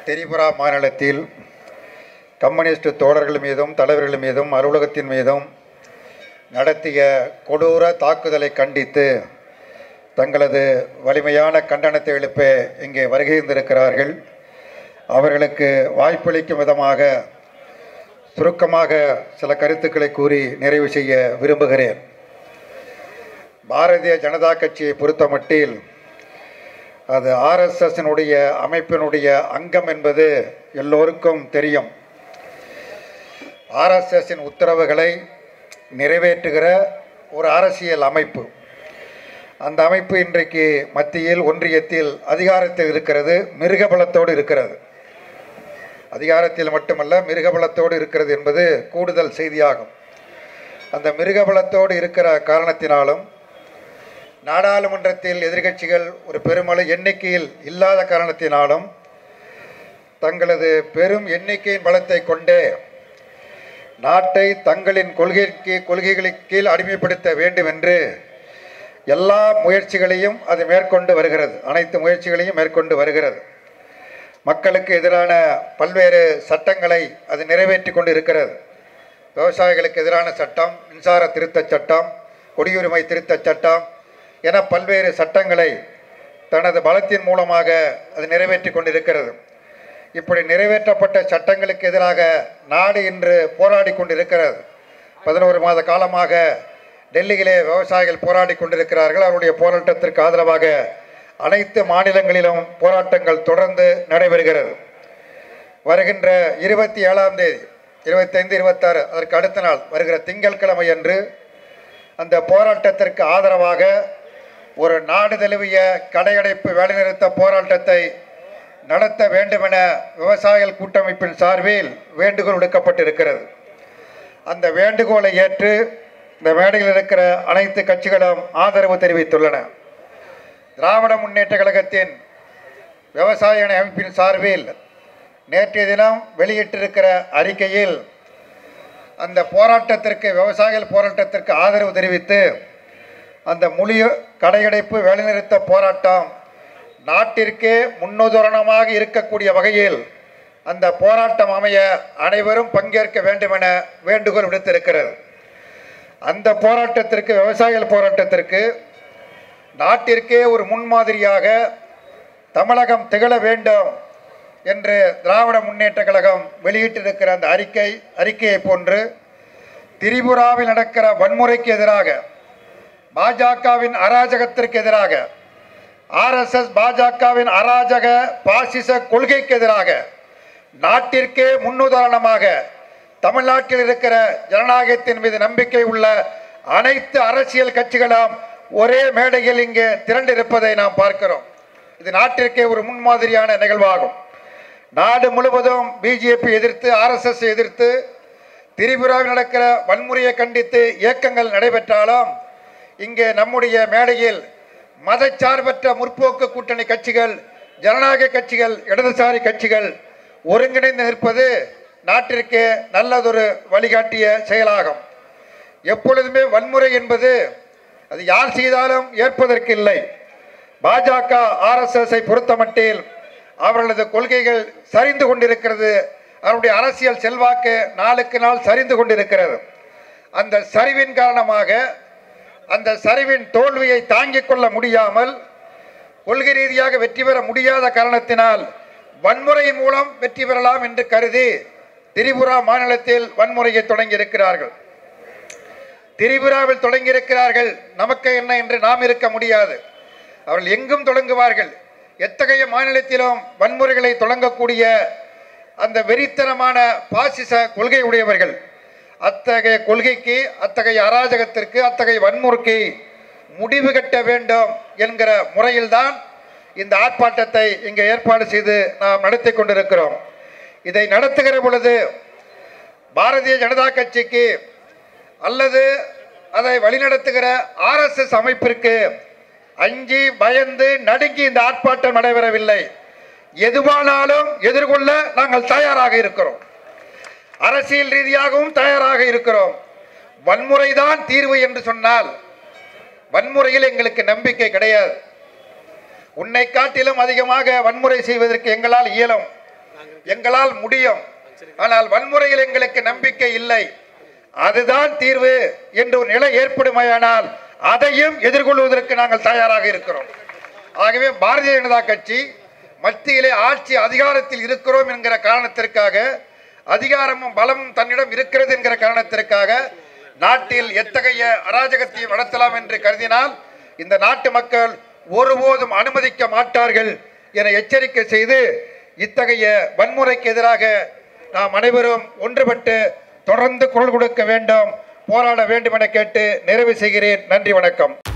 திரிபுரா மாநிலத்தில் கம்யூனிஸ்ட் தோழர்கள் மீதும் தலைவர்கள் மீதும் அலுவலகத்தின் மீதும் நடத்திய கொடூர தாக்குதலை கண்டித்து தங்களது வலிமையான கண்டனத்தை எழுப்ப இங்கே வருகின்றிருக்கிறார்கள் அவர்களுக்கு வாய்ப்பளிக்கும் விதமாக சுருக்கமாக சில கருத்துக்களை கூறி நிறைவு செய்ய விரும்புகிறேன் பாரதிய ஜனதா கட்சியை பொறுத்தமட்டில் அது ஆர்எஸ்எஸ்னுடைய அமைப்பினுடைய அங்கம் என்பது எல்லோருக்கும் தெரியும் ஆர்எஸ்எஸ்ஸின் உத்தரவுகளை நிறைவேற்றுகிற ஒரு அரசியல் அமைப்பு அந்த அமைப்பு இன்றைக்கு மத்தியில் ஒன்றியத்தில் அதிகாரத்தில் இருக்கிறது மிருகபலத்தோடு இருக்கிறது அதிகாரத்தில் மட்டுமல்ல மிருகபலத்தோடு இருக்கிறது என்பது கூடுதல் செய்தியாகும் அந்த மிருகபலத்தோடு இருக்கிற காரணத்தினாலும் நாடாளுமன்றத்தில் எதிர்க்கட்சிகள் ஒரு பெருமளவு எண்ணிக்கையில் இல்லாத காரணத்தினாலும் தங்களது பெரும் எண்ணிக்கையின் பலத்தை கொண்டே நாட்டை தங்களின் கொள்கைக்கு கொள்கைகளுக்கு கீழ் அடிமைப்படுத்த வேண்டும் என்று எல்லா முயற்சிகளையும் அது மேற்கொண்டு வருகிறது அனைத்து முயற்சிகளையும் மேற்கொண்டு வருகிறது மக்களுக்கு எதிரான பல்வேறு சட்டங்களை அது நிறைவேற்றி கொண்டு இருக்கிறது விவசாயிகளுக்கு எதிரான சட்டம் மின்சார திருத்தச் சட்டம் குடியுரிமை திருத்தச் சட்டம் என பல்வேறு சட்டங்களை தனது பலத்தின் மூலமாக அது நிறைவேற்றி கொண்டிருக்கிறது இப்படி நிறைவேற்றப்பட்ட சட்டங்களுக்கு எதிராக நாடு இன்று போராடி கொண்டிருக்கிறது பதினோரு மாத காலமாக டெல்லியிலே விவசாயிகள் போராடி கொண்டிருக்கிறார்கள் அவருடைய போராட்டத்திற்கு ஆதரவாக அனைத்து மாநிலங்களிலும் போராட்டங்கள் தொடர்ந்து நடைபெறுகிறது வருகின்ற இருபத்தி ஏழாம் தேதி இருபத்தைந்து இருபத்தாறு அதற்கு அடுத்த நாள் வருகிற திங்கட்கிழமை அன்று அந்த போராட்டத்திற்கு ஆதரவாக ஒரு நாடு தழுவிய கடையடைப்பு வேலைநிறுத்த போராட்டத்தை நடத்த வேண்டுமென விவசாயிகள் கூட்டமைப்பின் சார்பில் வேண்டுகோள் விடுக்கப்பட்டிருக்கிறது அந்த வேண்டுகோளை ஏற்று இந்த மேடையில் இருக்கிற அனைத்து கட்சிகளும் ஆதரவு தெரிவித்துள்ளன திராவிட முன்னேற்ற கழகத்தின் விவசாய அணி அமைப்பின் சார்பில் நேற்றைய தினம் வெளியிட்டிருக்கிற அறிக்கையில் அந்த போராட்டத்திற்கு விவசாயிகள் போராட்டத்திற்கு ஆதரவு தெரிவித்து அந்த முழு கடையடைப்பு வேலைநிறுத்த போராட்டம் நாட்டிற்கே முன்னுதாரணமாக இருக்கக்கூடிய வகையில் அந்த போராட்டம் அமைய அனைவரும் பங்கேற்க வேண்டுமென வேண்டுகோள் விடுத்திருக்கிறது அந்த போராட்டத்திற்கு விவசாயிகள் போராட்டத்திற்கு நாட்டிற்கே ஒரு முன்மாதிரியாக தமிழகம் திகழ வேண்டும் என்று திராவிட முன்னேற்ற கழகம் வெளியிட்டிருக்கிற அந்த அறிக்கை அறிக்கையை போன்று திரிபுராவில் நடக்கிற வன்முறைக்கு எதிராக பாஜகவின் அராஜகத்திற்கு எதிராக ஆர்எஸ்எஸ் பாஜகவின் அராஜக பாசிச கொள்கைக்கு எதிராக நாட்டிற்கே முன்னுதாரணமாக தமிழ்நாட்டில் இருக்கிற ஜனநாயகத்தின் மீது நம்பிக்கை உள்ள அனைத்து அரசியல் கட்சிகளும் ஒரே மேடையில் இங்கே திரண்டிருப்பதை நாம் பார்க்கிறோம் இது நாட்டிற்கே ஒரு முன்மாதிரியான நிகழ்வாகும் நாடு முழுவதும் பிஜேபி எதிர்த்து ஆர்எஸ்எஸ் எதிர்த்து திரிபுராவில் நடக்கிற வன்முறையை கண்டித்து இயக்கங்கள் நடைபெற்றாலும் இங்கே நம்முடைய மேடையில் மதச்சார்பற்ற முற்போக்கு கூட்டணி கட்சிகள் ஜனநாயக கட்சிகள் இடதுசாரி கட்சிகள் ஒருங்கிணைந்து நிற்பது நாட்டிற்கு நல்லதொரு வழிகாட்டிய செயலாகும் எப்பொழுதுமே வன்முறை என்பது அது யார் செய்தாலும் ஏற்பதற்கு இல்லை பாஜக ஆர்எஸ்எஸ்ஐ பொறுத்தமட்டில் அவர்களது கொள்கைகள் சரிந்து கொண்டிருக்கிறது அவருடைய அரசியல் செல்வாக்கு நாளுக்கு நாள் சரிந்து கொண்டிருக்கிறது அந்த சரிவின் காரணமாக அந்த சரிவின் தோல்வியை தாங்கிக் கொள்ள முடியாமல் கொள்கை ரீதியாக வெற்றி பெற முடியாத காரணத்தினால் வன்முறை மூலம் வெற்றி பெறலாம் என்று கருதி திரிபுரா மாநிலத்தில் வன்முறையை தொடங்கி இருக்கிறார்கள் திரிபுராவில் தொடங்கி இருக்கிறார்கள் நமக்கு என்ன என்று நாம் இருக்க முடியாது அவர்கள் எங்கும் தொடங்குவார்கள் எத்தகைய மாநிலத்திலும் வன்முறைகளை தொடங்கக்கூடிய அந்த வெறித்தனமான பாசிச கொள்கை உடையவர்கள் அத்தகைய கொள்கைக்கு அத்தகைய அராஜகத்திற்கு அத்தகைய வன்முறைக்கு முடிவு கட்ட வேண்டும் என்கிற முறையில்தான் இந்த ஆர்ப்பாட்டத்தை இங்கே ஏற்பாடு செய்து நாம் நடத்தி கொண்டிருக்கிறோம் இதை நடத்துகிற பொழுது பாரதிய ஜனதா கட்சிக்கு அல்லது அதை வழிநடத்துகிற ஆர்எஸ்எஸ் அமைப்பிற்கு அஞ்சி பயந்து நடுங்கி இந்த ஆர்ப்பாட்டம் நடைபெறவில்லை எதுவானாலும் எதிர்கொள்ள நாங்கள் தயாராக இருக்கிறோம் அரசியல் ரீதியாகவும் தயாராக இருக்கிறோம் வன்முறைதான் தீர்வு என்று சொன்னால் வன்முறையில் எங்களுக்கு நம்பிக்கை கிடையாது உன்னை காட்டிலும் அதிகமாக வன்முறை செய்வதற்கு எங்களால் இயலும் எங்களால் முடியும் ஆனால் வன்முறையில் எங்களுக்கு நம்பிக்கை இல்லை அதுதான் தீர்வு என்று ஒரு நிலை ஏற்படுமையானால் அதையும் எதிர்கொள்வதற்கு நாங்கள் தயாராக இருக்கிறோம் ஆகவே பாரதிய ஜனதா கட்சி மத்தியிலே ஆட்சி அதிகாரத்தில் இருக்கிறோம் என்கிற காரணத்திற்காக அதிகாரமும் பலமும் தன்னிடம் இருக்கிறது என்கிற காரணத்திற்காக நாட்டில் எத்தகைய அராஜகத்தையும் நடத்தலாம் என்று கருதினால் இந்த நாட்டு மக்கள் ஒருபோதும் அனுமதிக்க மாட்டார்கள் என எச்சரிக்கை செய்து இத்தகைய வன்முறைக்கு எதிராக நாம் அனைவரும் ஒன்றுபட்டு தொடர்ந்து குரல் கொடுக்க வேண்டும் போராட வேண்டும் என கேட்டு நிறைவு செய்கிறேன் நன்றி வணக்கம்